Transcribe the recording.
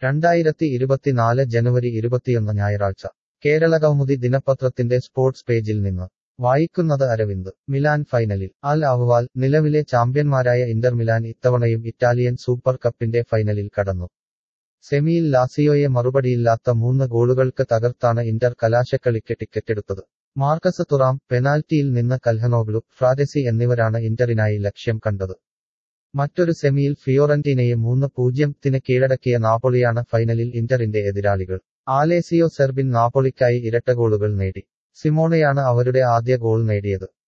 രണ്ടായിരത്തി ഇരുപത്തിനാല് ജനുവരി ഇരുപത്തിയൊന്ന് ഞായറാഴ്ച കേരള കൗമുദി ദിനപത്രത്തിന്റെ സ്പോർട്സ് പേജിൽ നിന്ന് വായിക്കുന്നത് അരവിന്ദ് മിലാൻ ഫൈനലിൽ അൽ അഹ്വാൽ നിലവിലെ ചാമ്പ്യന്മാരായ ഇന്റർ മിലാൻ ഇത്തവണയും ഇറ്റാലിയൻ സൂപ്പർ കപ്പിന്റെ ഫൈനലിൽ കടന്നു സെമിയിൽ ലാസിയോയെ മറുപടിയില്ലാത്ത മൂന്ന് ഗോളുകൾക്ക് തകർത്താണ് ഇന്റർ കലാശക്കളിക്ക് ടിക്കറ്റെടുത്തത് മാർക്കസ് തുറാം പെനാൽറ്റിയിൽ നിന്ന് കൽഹനോഗ്ലു ഫ്രാരസി എന്നിവരാണ് ഇന്ററിനായി ലക്ഷ്യം കണ്ടത് മറ്റൊരു സെമിയിൽ ഫിയോറന്റീനയെ മൂന്ന് പൂജ്യത്തിന് കീഴടക്കിയ നാപ്പൊളിയാണ് ഫൈനലിൽ ഇന്ററിന്റെ എതിരാളികൾ ആലേസിയോ സെർബിൻ നാപ്പൊളിക്കായി ഇരട്ട ഗോളുകൾ നേടി സിമോണയാണ് അവരുടെ ആദ്യ ഗോൾ നേടിയത്